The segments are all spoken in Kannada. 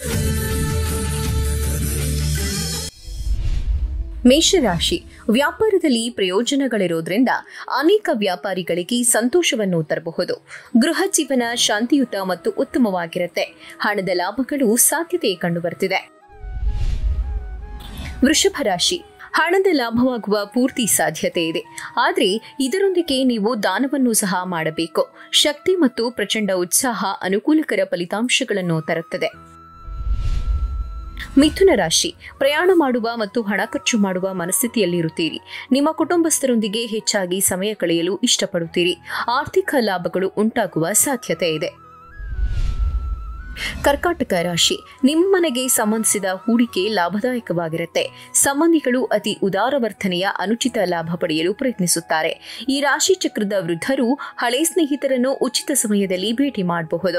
ಮೇಷರಾಶಿ ವ್ಯಾಪಾರದಲ್ಲಿ ಪ್ರಯೋಜನಗಳಿರೋದ್ರಿಂದ ಅನೇಕ ವ್ಯಾಪಾರಿಗಳಿಗೆ ಸಂತೋಷವನ್ನು ತರಬಹುದು ಗೃಹ ಜೀವನ ಶಾಂತಿಯುತ ಮತ್ತು ಉತ್ತಮವಾಗಿರುತ್ತೆ ಹಣದ ಲಾಭಗಳು ಸಾಧ್ಯತೆ ಕಂಡುಬರ್ತಿದೆ ವೃಷಭ ರಾಶಿ ಹಣದ ಲಾಭವಾಗುವ ಪೂರ್ತಿ ಸಾಧ್ಯತೆ ಇದೆ ಆದರೆ ಇದರೊಂದಿಗೆ ನೀವು ದಾನವನ್ನು ಸಹ ಮಾಡಬೇಕು ಶಕ್ತಿ ಮತ್ತು ಪ್ರಚಂಡ ಉತ್ಸಾಹ ಅನುಕೂಲಕರ ಫಲಿತಾಂಶಗಳನ್ನು ತರುತ್ತದೆ ಮಿಥುನ ರಾಶಿ ಪ್ರಯಾಣ ಮಾಡುವ ಮತ್ತು ಹಣ ಖರ್ಚು ಮಾಡುವ ಮನಸ್ಥಿತಿಯಲ್ಲಿರುತ್ತೀರಿ ನಿಮ್ಮ ಕುಟುಂಬಸ್ಥರೊಂದಿಗೆ ಹೆಚ್ಚಾಗಿ ಸಮಯ ಕಳೆಯಲು ಇಷ್ಟಪಡುತ್ತೀರಿ ಆರ್ಥಿಕ ಲಾಭಗಳು ಉಂಟಾಗುವ ಸಾಧ್ಯತೆ ಇದೆ ಕರ್ಕಾಟಕ ರಾಶಿ ನಿಮ್ಮ ಮನೆಗೆ ಸಂಬಂಧಿಸಿದ ಹೂಡಿಕೆ ಲಾಭದಾಯಕವಾಗಿರುತ್ತೆ ಸಂಬಂಧಿಗಳು ಅತಿ ಉದಾರವರ್ತನೆಯ ಅನುಚಿತ ಲಾಭ ಪಡೆಯಲು ಪ್ರಯತ್ನಿಸುತ್ತಾರೆ ಈ ರಾಶಿ ಚಕ್ರದ ವೃದ್ಧರು ಹಳೆ ಸ್ನೇಹಿತರನ್ನು ಉಚಿತ ಸಮಯದಲ್ಲಿ ಭೇಟಿ ಮಾಡಬಹುದು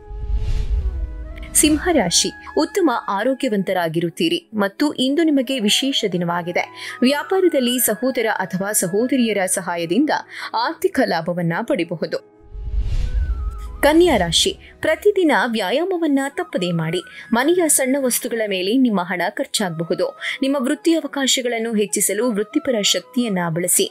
ಸಿಂಹರಾಶಿ ಉತ್ತಮ ಆರೋಗ್ಯವಂತರಾಗಿರುತ್ತೀರಿ ಮತ್ತು ಇಂದು ನಿಮಗೆ ವಿಶೇಷ ದಿನವಾಗಿದೆ ವ್ಯಾಪಾರದಲ್ಲಿ ಸಹೋದರ ಅಥವಾ ಸಹೋದರಿಯರ ಸಹಾಯದಿಂದ ಆರ್ಥಿಕ ಲಾಭವನ್ನ ಪಡೆಯಬಹುದು ಕನ್ಯಾ ರಾಶಿ ಪ್ರತಿದಿನ ವ್ಯಾಯಾಮವನ್ನ ತಪ್ಪದೇ ಮಾಡಿ ಮನೆಯ ಸಣ್ಣ ವಸ್ತುಗಳ ಮೇಲೆ ನಿಮ್ಮ ಹಣ ಖರ್ಚಾಗಬಹುದು ನಿಮ್ಮ ವೃತ್ತಿ ಅವಕಾಶಗಳನ್ನು ಹೆಚ್ಚಿಸಲು ವೃತ್ತಿಪರ ಶಕ್ತಿಯನ್ನ ಬಳಸಿ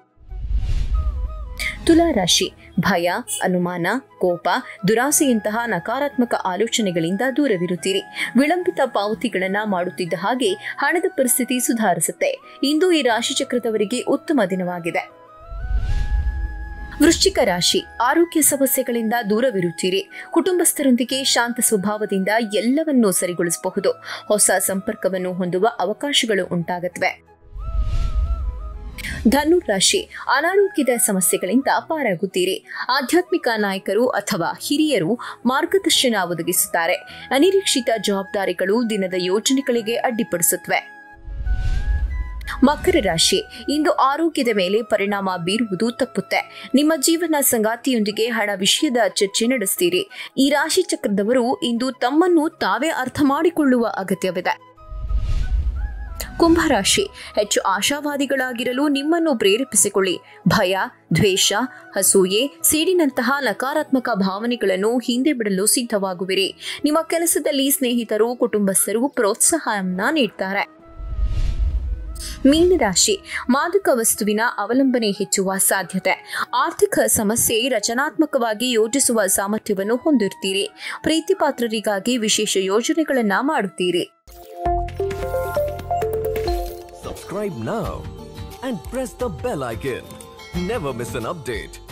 ತುಲಾ ರಾಶಿ ಭಯ ಅನುಮಾನ ಕೋಪ ದುರಾಸೆಯಂತಹ ನಕಾರಾತ್ಮಕ ಆಲೋಚನೆಗಳಿಂದ ದೂರವಿರುತ್ತೀರಿ ವಿಳಂಬಿತ ಪಾವತಿಗಳನ್ನ ಮಾಡುತ್ತಿದ್ದ ಹಾಗೆ ಹಣದ ಪರಿಸ್ಥಿತಿ ಸುಧಾರಿಸುತ್ತೆ ಇಂದು ಈ ರಾಶಿಚಕ್ರದವರಿಗೆ ಉತ್ತಮ ದಿನವಾಗಿದೆ ವೃಶ್ಚಿಕ ರಾಶಿ ಆರೋಗ್ಯ ಸಮಸ್ಯೆಗಳಿಂದ ದೂರವಿರುತ್ತೀರಿ ಕುಟುಂಬಸ್ಥರೊಂದಿಗೆ ಶಾಂತ ಸ್ವಭಾವದಿಂದ ಎಲ್ಲವನ್ನೂ ಸರಿಗೊಳಿಸಬಹುದು ಹೊಸ ಸಂಪರ್ಕವನ್ನು ಹೊಂದುವ ಅವಕಾಶಗಳು ಉಂಟಾಗುತ್ತವೆ ಧನು ರಾಶಿ ಅನಾರೋಗ್ಯದ ಸಮಸ್ಯೆಗಳಿಂದ ಪಾರಾಗುತ್ತೀರಿ ಆಧ್ಯಾತ್ಮಿಕ ನಾಯಕರು ಅಥವಾ ಹಿರಿಯರು ಮಾರ್ಗದರ್ಶನ ಒದಗಿಸುತ್ತಾರೆ ಅನಿರೀಕ್ಷಿತ ಜವಾಬ್ದಾರಿಗಳು ದಿನದ ಯೋಜನೆಗಳಿಗೆ ಅಡ್ಡಿಪಡಿಸುತ್ತವೆ ಮಕರ ರಾಶಿ ಇಂದು ಆರೋಗ್ಯದ ಮೇಲೆ ಪರಿಣಾಮ ಬೀರುವುದು ತಪ್ಪುತ್ತೆ ನಿಮ್ಮ ಜೀವನ ಸಂಗಾತಿಯೊಂದಿಗೆ ಹಣ ವಿಷಯದ ಚರ್ಚೆ ನಡೆಸ್ತೀರಿ ಈ ರಾಶಿ ಚಕ್ರದವರು ಇಂದು ತಮ್ಮನ್ನು ತಾವೇ ಅರ್ಥ ಮಾಡಿಕೊಳ್ಳುವ ಅಗತ್ಯವಿದೆ ಕುಂಭರಾಶಿ ಹೆಚ್ಚು ಆಶಾವಾದಿಗಳಾಗಿರಲು ನಿಮ್ಮನ್ನು ಪ್ರೇರೇಪಿಸಿಕೊಳ್ಳಿ ಭಯ ದ್ವೇಷ ಹಸೂಯೆ ಸಿಡಿನಂತಹ ನಕಾರಾತ್ಮಕ ಭಾವನೆಗಳನ್ನು ಹಿಂದೆ ಬಿಡಲು ಸಿದ್ಧವಾಗುವಿರಿ ನಿಮ್ಮ ಕೆಲಸದಲ್ಲಿ ಸ್ನೇಹಿತರು ಕುಟುಂಬಸ್ಥರು ಪ್ರೋತ್ಸಾಹವನ್ನ ನೀಡ್ತಾರೆ ಮೀನರಾಶಿ ಮಾದಕ ವಸ್ತುವಿನ ಅವಲಂಬನೆ ಹೆಚ್ಚುವ ಸಾಧ್ಯತೆ ಆರ್ಥಿಕ ಸಮಸ್ಯೆ ರಚನಾತ್ಮಕವಾಗಿ ಯೋಜಿಸುವ ಸಾಮರ್ಥ್ಯವನ್ನು ಹೊಂದಿರ್ತೀರಿ ಪ್ರೀತಿ ಪಾತ್ರರಿಗಾಗಿ ವಿಶೇಷ ಯೋಜನೆಗಳನ್ನ ಮಾಡುತ್ತೀರಿ Subscribe now and press the bell icon. Never miss an update.